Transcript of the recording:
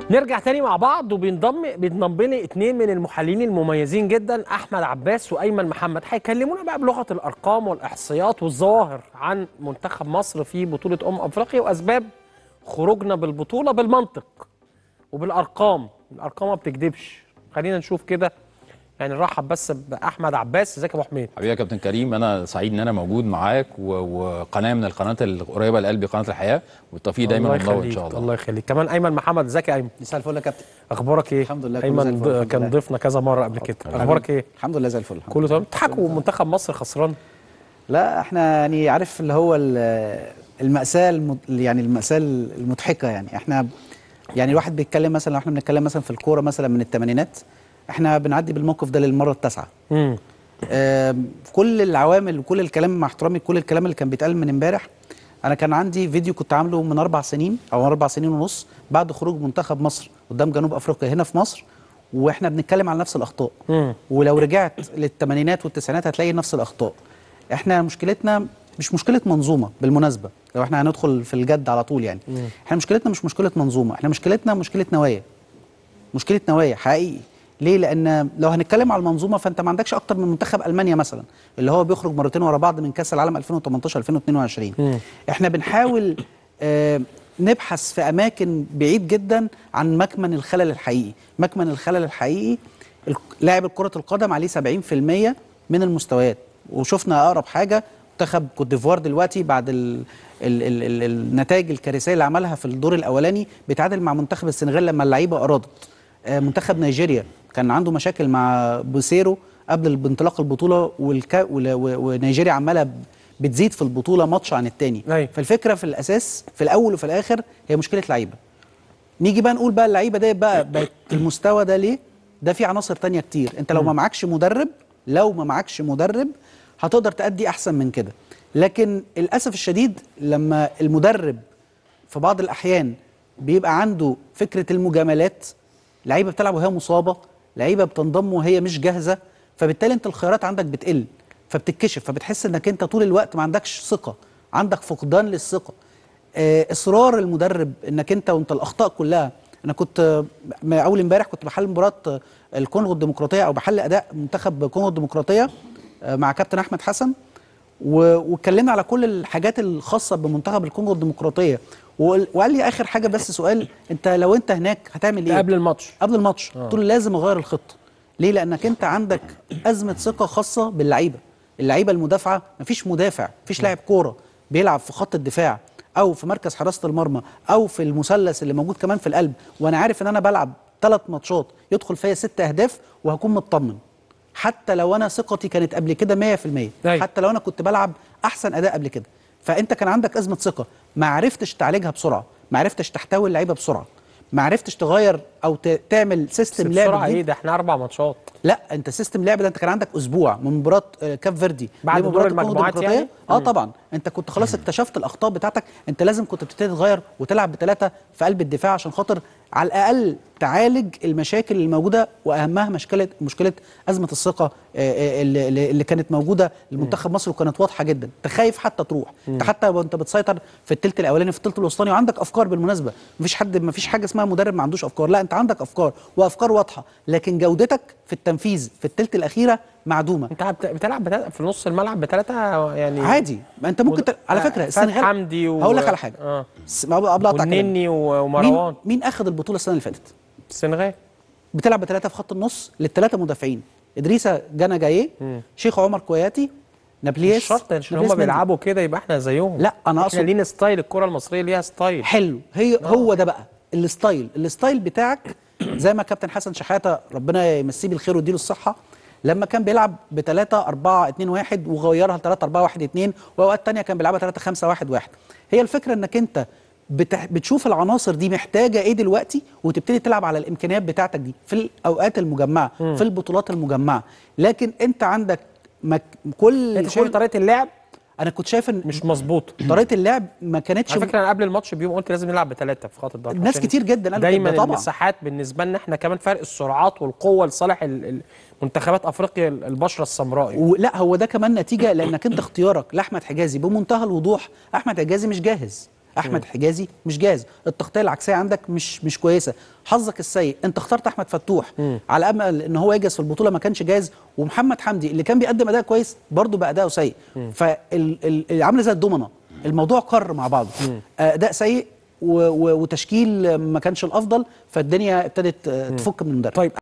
نرجع تاني مع بعض وبينضم بينضم لي اتنين من المحللين المميزين جدا احمد عباس وايمن محمد هيكلمونا بقى بلغه الارقام والاحصائيات والظواهر عن منتخب مصر في بطوله امم افريقيا واسباب خروجنا بالبطوله بالمنطق وبالارقام الارقام ما بتكذبش خلينا نشوف كده يعني نرحب بس باحمد عباس ازيك يا ابو حميد حبيبي يا كابتن كريم انا سعيد ان انا موجود معاك و... وقناه من القنوات القريبه لقلبي قناه الحياه والتوفيق دايما الله منور ان يخليك شاء الله الله يخليك كمان ايمن محمد ازيك يا ايمن مساء الفل يا كابتن اخبارك ايه الحمد لله، كله زي ايمن الفل، ض- الحمد كان لله. ضيفنا كذا مره قبل كده اخبارك ايه الحمد لله زي الفل الحمد كله لله. تمام تضحكوا منتخب مصر خسران لا احنا يعني عارف اللي هو ال- المأساة الم... يعني المأساة المضحكة يعني احنا يعني الواحد بيتكلم مثلا لو احنا بنتكلم مثلا في الكورة مثلا من الثمانينات احنا بنعدي بالموقف ده للمرة التاسعة امم آم، كل العوامل وكل الكلام مع احترامي كل الكلام اللي كان بيتقال من امبارح انا كان عندي فيديو كنت عامله من اربع سنين او اربع سنين ونص بعد خروج منتخب مصر قدام جنوب افريقيا هنا في مصر واحنا بنتكلم على نفس الاخطاء مم. ولو رجعت للثمانينات والتسعينات هتلاقي نفس الاخطاء احنا مشكلتنا مش مشكله منظومه بالمناسبه لو احنا هندخل في الجد على طول يعني احنا مشكلتنا مش مشكله منظومه احنا مشكلتنا مشكله نوايا مشكله نوايا حقيقي ليه لان لو هنتكلم على المنظومه فانت ما عندكش اكتر من منتخب المانيا مثلا اللي هو بيخرج مرتين ورا بعض من كاس العالم 2018 2022 احنا بنحاول آه نبحث في اماكن بعيد جدا عن مكمن الخلل الحقيقي مكمن الخلل الحقيقي الك- لاعب كره القدم عليه 70% من المستويات وشفنا اقرب حاجه منتخب كوت ديفوار دلوقتي بعد ال ال ال ال النتائج الكارثيه اللي عملها في الدور الاولاني بيتعادل مع منتخب السنغال لما اللعيبه ارادت آه، منتخب نيجيريا كان عنده مشاكل مع بوسيرو قبل انطلاق البطوله والكا ول- و- ونيجيريا عماله ب- بتزيد في البطوله ماتش عن التاني أيوة. فالفكره في الاساس في الاول وفي الاخر هي مشكله لعيبه نيجي بقى نقول بقى اللعيبه دي بقى بقت المستوى ده ليه ده في عناصر تانية كتير انت لو ما معكش مدرب لو ما معكش مدرب هتقدر تأدي احسن من كده لكن للاسف الشديد لما المدرب في بعض الاحيان بيبقى عنده فكره المجاملات لعيبه بتلعب وهي مصابه لعيبه بتنضم وهي مش جاهزه فبالتالي انت الخيارات عندك بتقل فبتتكشف فبتحس انك انت طول الوقت ما عندكش ثقه عندك فقدان للثقه آه، اصرار المدرب انك انت وانت الاخطاء كلها انا كنت آه، م- اول امبارح كنت بحل مباراه آه، الكونغو الديمقراطيه او بحل اداء منتخب كونغو الديمقراطيه آه، مع كابتن احمد حسن و- واتكلمنا على كل الحاجات الخاصه بمنتخب الكونغو الديمقراطيه وقال وقال لي اخر حاجه بس سؤال انت لو انت هناك هتعمل ده ايه قبل الماتش قبل الماتش قلت له لازم اغير الخطه ليه لانك انت عندك ازمه ثقه خاصه باللعيبه اللعيبه المدافعه مفيش مدافع مفيش لاعب كوره بيلعب في خط الدفاع او في مركز حراسه المرمى او في المثلث اللي موجود كمان في القلب وانا عارف ان انا بلعب ثلاث ماتشات يدخل فيا ست اهداف وهكون مطمن حتى لو انا ثقتي كانت قبل كده 100% أيوة. حتى لو انا كنت بلعب احسن اداء قبل كده فانت كان عندك ازمه ثقه ما عرفتش تعالجها بسرعه ما عرفتش تحتوي اللعيبه بسرعه ما عرفتش تغير او ت- تعمل بس سيستم لعب بسرعه جديد ايه ده احنا اربع ماتشات لا انت سيستم لعب ده انت كان عندك اسبوع من مباراه آه، كاب فيردي بعد لمباراة دور الكونغو المجموعات الديمقراطية. يعني؟ اه طبعا انت كنت خلاص اكتشفت الاخطاء بتاعتك انت لازم كنت تبتدي تغير وتلعب بثلاثه في قلب الدفاع عشان خاطر على الاقل تعالج المشاكل الموجوده واهمها مشكله مشكله ازمه الثقه آه، آه، اللي, اللي اللي كانت موجوده لمنتخب مصر وكانت واضحه جدا انت خايف حتى تروح انت حتى وانت بتسيطر في الثلث الاولاني في الثلث الوسطاني وعندك افكار بالمناسبه مفيش حد مفيش حاجه اسمها مدرب ما عندوش افكار لا انت عندك افكار وافكار واضحه لكن جودتك في التنفيذ في الثلث الاخيره معدومه انت بت- بتلعب بتلاتة في نص الملعب بثلاثه يعني عادي ما انت ممكن مد- ت... على آه، فكره فتحي السنغال حمدي و- هقول لك على حاجه آه. س- قبل قبل اقطع كلامي. والنني و- ومروان مين مين اخذ البطوله السنه اللي فاتت السنغال بتلعب بثلاثه في خط النص للثلاثه مدافعين ادريسا جانا جايه شيخ عمر كوياتي نابليس مش شرط عشان نابليس هم مندي. بيلعبوا كده يبقى احنا زيهم لا، أنا احنا أقصد- لينا ستايل الكره المصريه ليها ستايل حلو هي هو ده بقى الستايل الستايل بتاعك زي ما كابتن حسن شحاته ربنا يمسيه بالخير ويديله الصحه لما كان بيلعب ب 3 4 2 1 وغيرها ل 3 4 1 2 واوقات تانية كان بيلعبها 3 5 1 1 هي الفكره انك انت بتح... بتشوف العناصر دي محتاجه ايه دلوقتي وتبتدي تلعب على الامكانيات بتاعتك دي في الاوقات المجمعه في البطولات المجمعه لكن انت عندك مك... كل انت شايف كل- طريقه اللعب انا كنت شايف ان مش مظبوطه طريقه اللعب ما كانتش على فكره انا قبل الماتش بيوم قلت لازم نلعب بثلاثه في خط الضغط ناس عشان كتير جدا قالوا دايما كده طبعا. المساحات بالنسبه لنا احنا كمان فرق السرعات والقوه لصالح ال- ال- منتخبات افريقيا البشره السمراء يعني. ولا هو ده كمان نتيجه لانك انت اختيارك لاحمد حجازي بمنتهى الوضوح احمد حجازي مش جاهز احمد حجازي مش جاهز التغطيه العكسيه عندك مش مش كويسه حظك السيء انت اخترت احمد فتوح على امل ان هو يجهز في البطوله ما كانش جاهز ومحمد حمدي اللي كان بيقدم اداء كويس برضه بقى اداؤه سيء فعامله زي الدومنه الموضوع قر مع بعضه اداء سيء و- و- وتشكيل ما كانش الافضل فالدنيا ابتدت آه، تفك من المدرب طيب